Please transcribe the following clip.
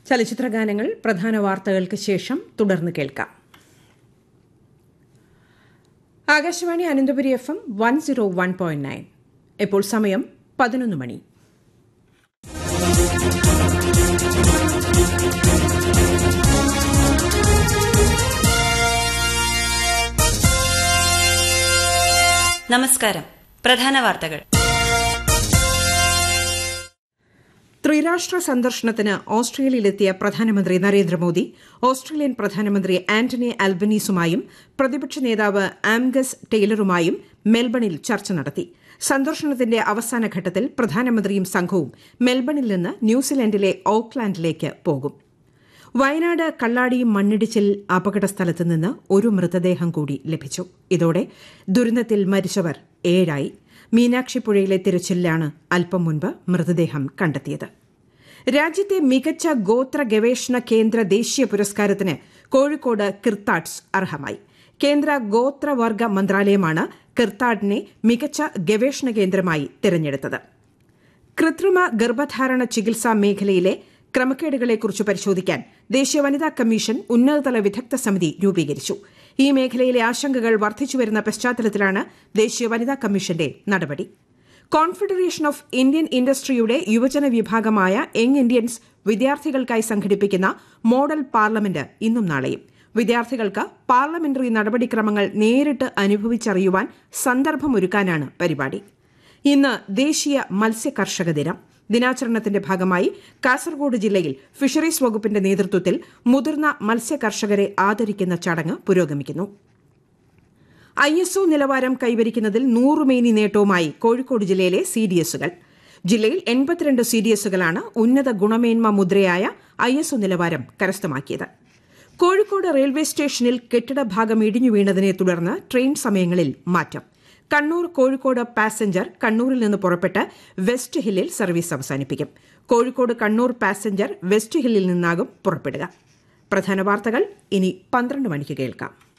ചലച്ചിത്രഗാനങ്ങൾ പ്രധാന വാർത്തകൾക്ക് ശേഷം തുടർന്ന് കേൾക്കാം Akashvani Ananthapuri F M one zero one point nine ഇപ്പോൾ സമയം പതിനൊന്ന് മണി നമസ്കാരം പ്രധാന വാർത്തകൾ ത്രിരാഷ്ട്ര സന്ദർശനത്തിന് ഓസ്ട്രേലിയയിലെത്തിയ പ്രധാനമന്ത്രി നരേന്ദ്രമോദി ഓസ്ട്രേലിയൻ പ്രധാനമന്ത്രി ആന്റണി അൽബനീസുമായും പ്രതിപക്ഷ നേതാവ് ആംഗസ് ടെയ്ലറുമായും മെൽബണിൽ ചർച്ച നടത്തി സന്ദർശനത്തിന്റെ അവസാന ഘട്ടത്തിൽ പ്രധാനമന്ത്രിയും സംഘവും മെൽബണിൽ നിന്ന് ന്യൂസിലൻഡിലെ ഓക്ലാൻഡിലേക്ക് പോകും വയനാട് കള്ളാടി മണ്ണിടിച്ചിൽ അപകട സ്ഥലത്ത് നിന്ന് ഒരു മൃതദേഹം കൂടി ലഭിച്ചു ഇതോടെ ദുരന്തത്തിൽ മരിച്ചവർ ഏഴായി മീനാക്ഷിപ്പുഴയിലെ തിരച്ചിലിലാണ് അല്പം മുൻപ് മൃതദേഹം കണ്ടെത്തിയത് രാജ്യത്തെ മികച്ച ഗോത്ര ഗവേഷണ കേന്ദ്ര ദേശീയ പുരസ്കാരത്തിന് കോഴിക്കോട് കിർത്താഡ്സ് അർഹമായി കേന്ദ്ര ഗോത്രവർഗ മന്ത്രാലയമാണ് കിർത്താഡിനെ മികച്ച ഗവേഷണ കേന്ദ്രമായി തിരഞ്ഞെടുത്തത് കൃത്രിമ ഗർഭധാരണ ചികിത്സാ മേഖലയിലെ ക്രമക്കേടുകളെക്കുറിച്ച് പരിശോധിക്കാൻ ദേശീയ വനിതാ കമ്മീഷൻ ഉന്നതതല വിദഗ്ധ സമിതി രൂപീകരിച്ചു ഈ മേഖലയിലെ ആശങ്കകൾ വർദ്ധിച്ചുവരുന്ന പശ്ചാത്തലത്തിലാണ് ദേശീയ വനിതാ കമ്മീഷന്റെ നടപടി കോൺഫെഡറേഷൻ ഓഫ് ഇന്ത്യൻ ഇൻഡസ്ട്രിയുടെ യുവജന വിഭാഗമായ യങ് ഇന്ത്യൻസ് വിദ്യാർത്ഥികൾക്കായി സംഘടിപ്പിക്കുന്ന മോഡൽ പാർലമെന്റ് ഇന്നും നാളെയും വിദ്യാർത്ഥികൾക്ക് പാർലമെന്ററി നടപടിക്രമങ്ങൾ നേരിട്ട് അനുഭവിച്ചറിയുവാൻ സന്ദർഭമൊരുക്കാനാണ് പരിപാടി ഇന്ന് ദേശീയ മത്സ്യ കർഷക ദിനം ദിനാചരണത്തിന്റെ ഭാഗമായി കാസർഗോഡ് ജില്ലയിൽ ഫിഷറീസ് വകുപ്പിന്റെ നേതൃത്വത്തിൽ മുതിർന്ന മത്സ്യ കർഷകരെ ആദരിക്കുന്ന ചടങ്ങ് പുരോഗമിക്കുന്നു ഐ എസ് ഒ നിലവാരം കൈവരിക്കുന്നതിൽ നൂറുമേനി നേട്ടവുമായി കോഴിക്കോട് ജില്ലയിലെ സി ഡി എസുകൾ ജില്ലയിൽ എൺപത്തിരണ്ട് സി ഡി എസുകളാണ് ഉന്നത ഗുണമേന്മ മുദ്രയായ ഐ എസ് ഒ നിലവാരം കരസ്ഥമാക്കിയത് കോഴിക്കോട് റെയിൽവേ സ്റ്റേഷനിൽ കെട്ടിട ഭാഗം ഇടിഞ്ഞു വീണതിനെ തുടർന്ന് ട്രെയിൻ സമയങ്ങളിൽ മാറ്റം കണ്ണൂർ കോഴിക്കോട് പാസഞ്ചർ കണ്ണൂരിൽ നിന്ന് പുറപ്പെട്ട് വെസ്റ്റ് ഹില്ലിൽ സർവീസ് അവസാനിപ്പിക്കും കോഴിക്കോട് കണ്ണൂർ പാസഞ്ചർ വെസ്റ്റ് ഹില്ലിൽ നിന്നാകും പുറപ്പെടുക പ്രധാന വാർത്തകൾ ഇനി പന്ത്രണ്ട് മണിക്ക് കേൾക്കാം